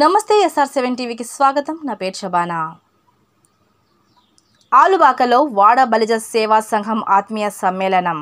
నమస్తే SR seven టీవీకి స్వాగతం నా పేరు శబానా ఆలుబాకలో వాడ బలిజ సేవా సంఘం ఆత్మీయ సమ్మేళనం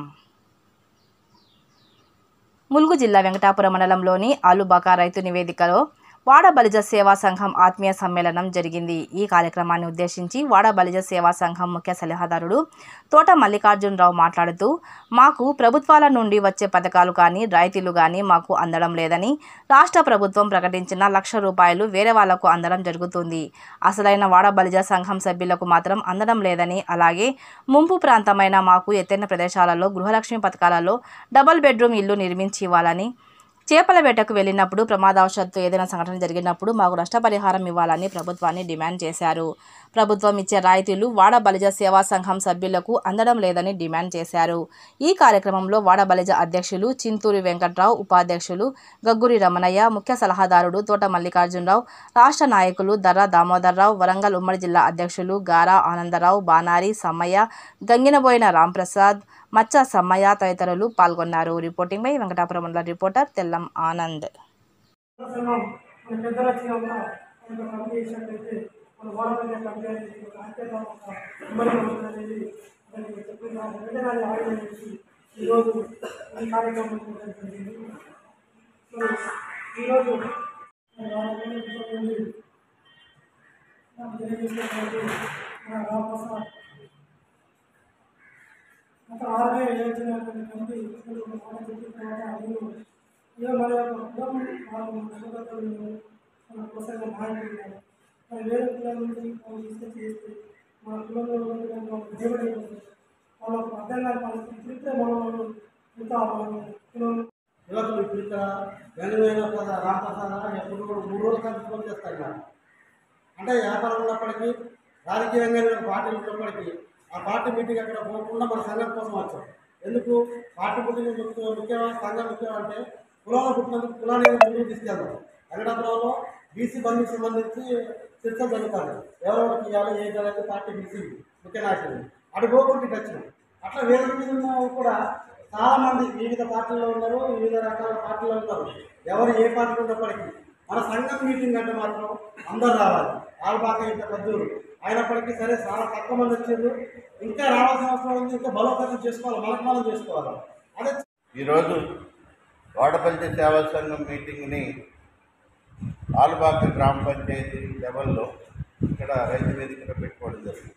ములుగు జిల్లా వెంకటాపురం మండలంలోని ఆలుబాక రైతు నివేదికలో వాడ బలిజ సేవా సంఘం ఆత్మీయ సమ్మేళనం జరిగింది ఈ కార్యక్రమాన్ని ఉద్దేశించి వాడ బలిజ సేవా సంఘం ముఖ్య సలహాదారుడు తోట మల్లికార్జునరావు మాట్లాడుతూ మాకు ప్రభుత్వాల నుండి వచ్చే పథకాలు కానీ రాయితీలు కానీ మాకు అందడం లేదని రాష్ట్ర ప్రభుత్వం ప్రకటించిన లక్ష రూపాయలు వేరే వాళ్లకు అందడం జరుగుతుంది అసలైన వాడ బలిజ సంఘం సభ్యులకు మాత్రం అందడం లేదని అలాగే ముంపు ప్రాంతమైన మాకు ఎత్తైన ప్రదేశాలలో గృహలక్ష్మి పథకాలలో డబుల్ బెడ్రూమ్ ఇల్లు నిర్మించి ఇవ్వాలని చేపల వేటకు వెళ్ళినప్పుడు ప్రమాదవశాత్తు ఏదైనా సంఘటన జరిగినప్పుడు మాకు నష్టపరిహారం ఇవ్వాలని ప్రభుత్వాన్ని డిమాండ్ చేశారు ప్రభుత్వం ఇచ్చే రాయితీలు వాడ బలిజ సేవా సంఘం సభ్యులకు అందడం లేదని డిమాండ్ చేశారు ఈ కార్యక్రమంలో వాడ బలిజ అధ్యక్షులు చింతూరి వెంకట్రావు ఉపాధ్యక్షులు గగ్గురి రమణయ్య ముఖ్య సలహాదారుడు తోట మల్లికార్జునరావు రాష్ట్ర నాయకులు దర్రా దామోదర్రావు వరంగల్ ఉమ్మడి జిల్లా అధ్యక్షులు గారా ఆనందరావు బానారి సమ్మయ్య గంగినబోయిన రాంప్రసాద్ మచ్చ సమ్మయ్య తదితరులు పాల్గొన్నారు రిపోర్టింగ్ బై వెంకటాపురం మండల రిపోర్టర్ తెల్లం ఆనంద్ సంఘం మన పెద్దలు వచ్చినా కూడా మనకు కమిటీ చేసినట్లయితే మన వాడపల్లి కమిటీ అనేది ఒక ఐక్యత ఒక ఉమ్మడి కమిటీ అనేది దానికి చెప్పిన వెంటనే అది ఆయుధం చేసి ఈరోజు ఈ కార్యక్రమం చేయడం జరిగింది మరి ఈరోజు మన వాడపల్లి నుండి మనం తెలియజేసినటువంటి మన రామప్రసాద్ గత ఆర్బీఐ ఏర్చినటువంటి కమిటీ మాట చెప్పిన తర్వాత నేను ఇక మన యొక్క కులం వాళ్ళు సోదరులు మన కోసంగా నాయకులు మరి వేరే కులం నుంచి వాళ్ళు తీసుకొచ్చి చేస్తే మన కులంలో ఉన్నటువంటి వాళ్ళు దేవుడు అయిపోతుంది వాళ్ళకు అర్థం కాని పరిస్థితి తిరిగితే మన వాళ్ళు ఇంకా వాళ్ళు కులం యువకులు ఇప్పుడు ఇక్కడ వెనువైన కదా రామప్రసాద్ ఎప్పుడు కూడా మూడు రోజులు కలిసి ఫోన్ చేస్తాడు నాకు అంటే వ్యాపారం ఉన్నప్పటికీ రాజకీయంగా నేను పార్టీలు ఉన్నప్పటికీ ఆ పార్టీ మీటింగ్ అక్కడ పోకుండా మన సంఘం కోసం వచ్చాం ఎందుకు పార్టీ మీటింగ్ ముఖ్య- ముఖ్యమా సంఘం ముఖ్యం అంటే కులంలో పుట్టినందుకు కులాన్ని ముందుకు తీసుకెళ్దాం వెంకటాపురంలో బీసీ బంధుకు సంబంధించి చర్చ జరుగుతుంది ఎవరెవరికి ఇవ్వాలి ఏంటి అనేది పార్టీ బీసీ ముఖ్య నాయకులు అటు పోకుండా ఇటు వచ్చినాం అట్లా వేరే మీద ఉన్న వాళ్ళు కూడా చాలా మంది వివిధ పార్టీల్లో ఉన్నారు వివిధ రకాల పార్టీలో ఉన్నారు ఎవరు ఏ పార్టీ ఉన్నప్పటికీ మన సంఘం మీటింగ్ అంటే మాత్రం అందరు రావాలి ఆల్బాక ఇంత పెద్దలు అయినప్పటికీ సరే చాలా తక్కువ మంది వచ్చారు ఇంకా రావాల్సిన అవసరం ఉంది ఇంకా బలోపేతం చేసుకోవాలి మనకు మనం చేసుకోవాలి అదే ఈరోజు వాడపల్లి సేవా సంఘం మీటింగ్ని ఆలుబాక గ్రామ పంచాయతీ లెవెల్లో ఇక్కడ రైతు వేదికలో పెట్టుకోవడం జరిగింది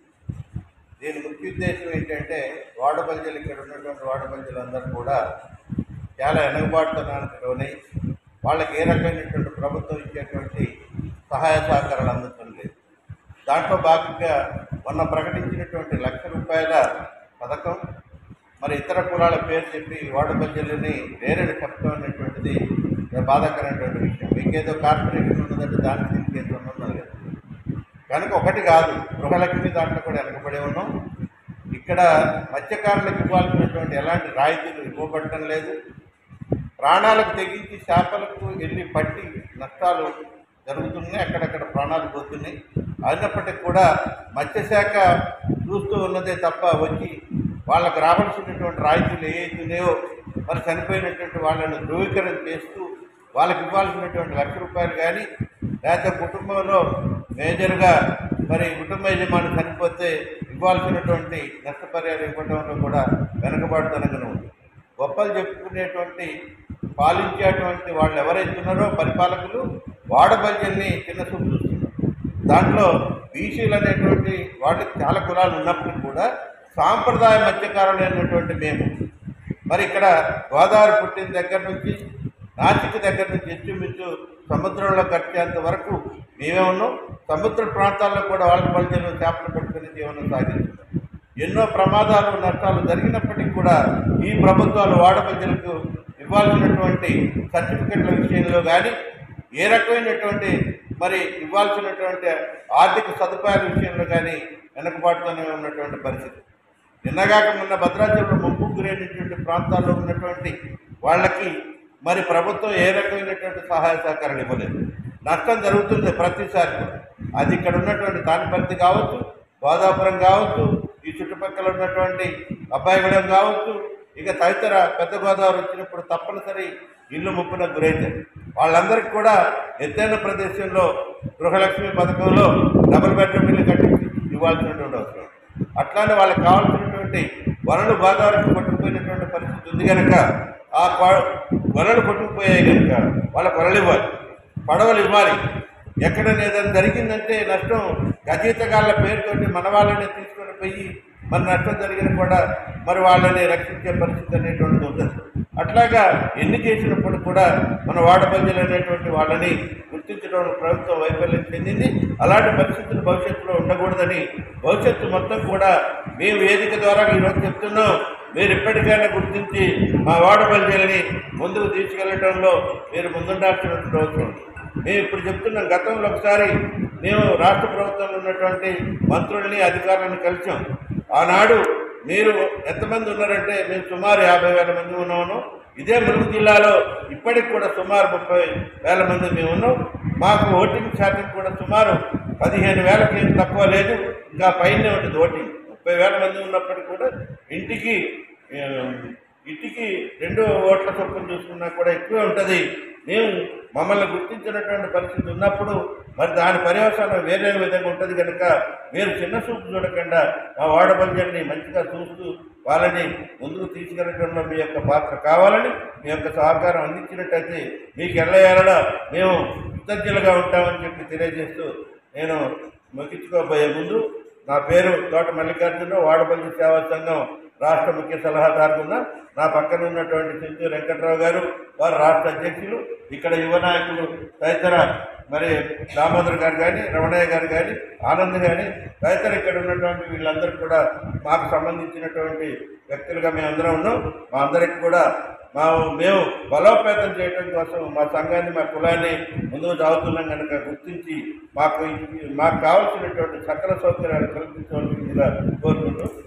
దీని ముఖ్య ఉద్దేశం ఏంటంటే వాడపల్లిలు ఇక్కడ ఉన్నటువంటి వాడపల్లిలందరూ కూడా చాలా వెనుకబాటుతనానికి లోనై వాళ్ళకి ఏ రకమైనటువంటి ప్రభుత్వం ఇచ్చేటువంటి సహాయ సహకారాలు అందుతుంది దాంట్లో భాగంగా మొన్న ప్రకటించినటువంటి లక్ష రూపాయల పథకం మరి ఇతర కులాల పేరు చెప్పి వాడపల్లిని వేరే చెప్పడం అనేటువంటిది బాధాకరమైనటువంటి విషయం మీకేదో కార్పొరేషన్ ఉన్నదంటే దానికి దీనికి ఏదో ఉన్నది లేదు కనుక ఒకటి కాదు గృహలక్ష్మి దాంట్లో కూడా వెనకబడి ఉన్నాం ఇక్కడ మత్స్యకారులకు ఇవ్వాల్సినటువంటి ఎలాంటి రాయితీలు ఇవ్వబడటం లేదు ప్రాణాలకు తెగించి చేపలకు వెళ్ళి పట్టి నష్టాలు జరుగుతున్నాయి అక్కడక్కడ ప్రాణాలు పోతున్నాయి అయినప్పటికీ కూడా మత్స్యశాఖ చూస్తూ ఉన్నదే తప్ప వచ్చి వాళ్ళకు రావాల్సినటువంటి రాయితీలు ఏవైతున్నాయో మరి చనిపోయినటువంటి వాళ్ళను ధృవీకరణ చేస్తూ వాళ్ళకి ఇవ్వాల్సినటువంటి లక్ష రూపాయలు కానీ లేకపోతే కుటుంబంలో మేజర్గా మరి కుటుంబ యజమాని చనిపోతే ఇవ్వాల్సినటువంటి నష్టపరిహారం ఇవ్వడంలో కూడా వెనకబడుతనంగానే ఉంది గొప్పలు చెప్పుకునేటువంటి పాలించేటువంటి వాళ్ళు ఎవరైతే ఉన్నారో పరిపాలకులు వాడబల్యల్ని చిన్న చూపు చూస్తున్నారు దాంట్లో బీసీలు అనేటువంటి వాళ్ళకి చాలా కులాలు ఉన్నప్పటికీ కూడా సాంప్రదాయ మత్స్యకారులైనటువంటి మేము మరి ఇక్కడ గోదావరి పుట్టిన దగ్గర నుంచి నాసిక్ దగ్గర నుంచి ఇంచుమించు సముద్రంలో కట్టేంత వరకు మేమే ఉన్నాం సముద్ర ప్రాంతాల్లో కూడా వాళ్ళ పల్లెలు చేపలు పట్టుకుని జీవనం సాగిస్తున్నాం ఎన్నో ప్రమాదాలు నష్టాలు జరిగినప్పటికీ కూడా ఈ ప్రభుత్వాలు వాడపల్లులకు ఇవ్వాల్సినటువంటి సర్టిఫికెట్ల విషయంలో కానీ ఏ రకమైనటువంటి మరి ఇవ్వాల్సినటువంటి ఆర్థిక సదుపాయాల విషయంలో కానీ వెనుకబాటుతోనే ఉన్నటువంటి పరిస్థితి నిన్నగాక మొన్న భద్రాచలంలో ముంపు గురైనటువంటి ప్రాంతాల్లో ఉన్నటువంటి వాళ్ళకి మరి ప్రభుత్వం ఏ రకమైనటువంటి సహాయ సహకారాలు ఇవ్వలేదు నష్టం జరుగుతుంది ప్రతిసారి కూడా. అది ఇక్కడ ఉన్నటువంటి తానిపర్తి కావచ్చు గోదాపురం కావచ్చు ఈ చుట్టుపక్కల ఉన్నటువంటి అబ్బాయిగూడెం కావచ్చు ఇక తదితర పెద్ద గోదావరి వచ్చినప్పుడు తప్పనిసరి ఇల్లు ముప్పున గురైతాయి వాళ్ళందరికీ కూడా ఎత్తైన ప్రదేశంలో గృహలక్ష్మి పథకంలో డబుల్ బెడ్రూమ్ ఇల్లు కట్టించి ఇవ్వాల్సినటువంటి అవసరం అట్లానే వాళ్ళకి కావాల్సినటువంటి వనరులు గోదావరికి కొట్టుకుపోయినటువంటి పరిస్థితి ఉంది కనుక ఆ కొ- వనరులు కొట్టుకుపోయాయి కనుక వాళ్ళకి వనరులు ఇవ్వాలి పడవలు ఇవ్వాలి ఎక్కడ ఏదైనా జరిగిందంటే నష్టం గజీతగాళ్ళ పేరుతోటి మన వాళ్ళని తీసుకొని పోయి మరి నష్టం జరిగిన కూడా మరి వాళ్ళని రక్షించే పరిస్థితి అనేటువంటిది ఉంటుంది అట్లాగా ఎన్ని చేసినప్పుడు కూడా మన వాడపల్లిలు అనేటువంటి వాళ్ళని గుర్తించడం ప్రభుత్వం వైఫల్యం చెందింది అలాంటి పరిస్థితులు భవిష్యత్తులో ఉండకూడదని భవిష్యత్తు మొత్తం కూడా మేము వేదిక ద్వారా ఈరోజు చెప్తున్నాం మీరు ఇప్పటికైనా గుర్తించి మా వాడపల్లిని ముందుకు తీసుకెళ్లడంలో మీరు ముందుండాల్సినటువంటి అవసరం ఉంది. మేము ఇప్పుడు చెప్తున్నాం గతంలో ఒకసారి మేము రాష్ట్ర ప్రభుత్వంలో ఉన్నటువంటి మంత్రుల్ని అధికారులను కలిసాం ఆనాడు మీరు ఎంతమంది ఉన్నారంటే మేము సుమారు యాభై వేల మంది ఉన్నాము ఇదే ములుగు జిల్లాలో ఇప్పటికి కూడా సుమారు ముప్పై వేల మంది మేము ఉన్నాం మాకు ఓటింగ్ శాతం కూడా సుమారు పదిహేను వేలకి ఏం తక్కువ లేదు ఇంకా పైనే ఉంటుంది ఓటింగ్ ముప్పై వేల మంది ఉన్నప్పటికీ కూడా ఇంటికి ఆ, ఇంటికి రెండు ఓట్ల చొప్పున చూసుకున్నా కూడా ఎక్కువే ఉంటుంది మేము మమ్మల్ని గుర్తించినటువంటి పరిస్థితి ఉన్నప్పుడు మరి దాని పర్యవసానం వేరే విధంగా ఉంటుంది కనుక మీరు చిన్న చూపు చూడకుండా మా వాడబంజల్ని మంచిగా చూస్తూ వాళ్ళని ముందుకు తీసుకెళ్ళడంలో మీ యొక్క పాత్ర కావాలని మీ యొక్క సహకారం అందించినట్టయితే మీకు ఎల్లయ్యారడా మేము కృతజ్ఞులుగా ఉంటామని చెప్పి తెలియజేస్తూ నేను ముగించుకోబోయే ముందు నా పేరు తోట మల్లికార్జున వాడపల్లి సేవా సంఘం రాష్ట్ర ముఖ్య సలహాదారుగా నా పక్కన ఉన్నటువంటి చింతూరు వెంకట్రావు గారు వారు రాష్ట్ర అధ్యక్షులు ఇక్కడ యువ నాయకులు తదితర మరి దామోదర్ గారు కానీ రమణయ్య గారు కానీ ఆనంద్ కానీ తదితర ఇక్కడ ఉన్నటువంటి వీళ్ళందరూ కూడా మాకు సంబంధించినటువంటి వ్యక్తులుగా మేమందరం ఉన్నాం మా అందరికి కూడా మా మేము బలోపేతం చేయడం కోసం మా సంఘాన్ని మా కులాన్ని ముందుకు సాగుతున్నాం కనుక గుర్తించి మాకు ఈ- మాకు కావాల్సినటువంటి సకల సౌకర్యాలు కల్పించవలసిందిగా కోరుకుంటూ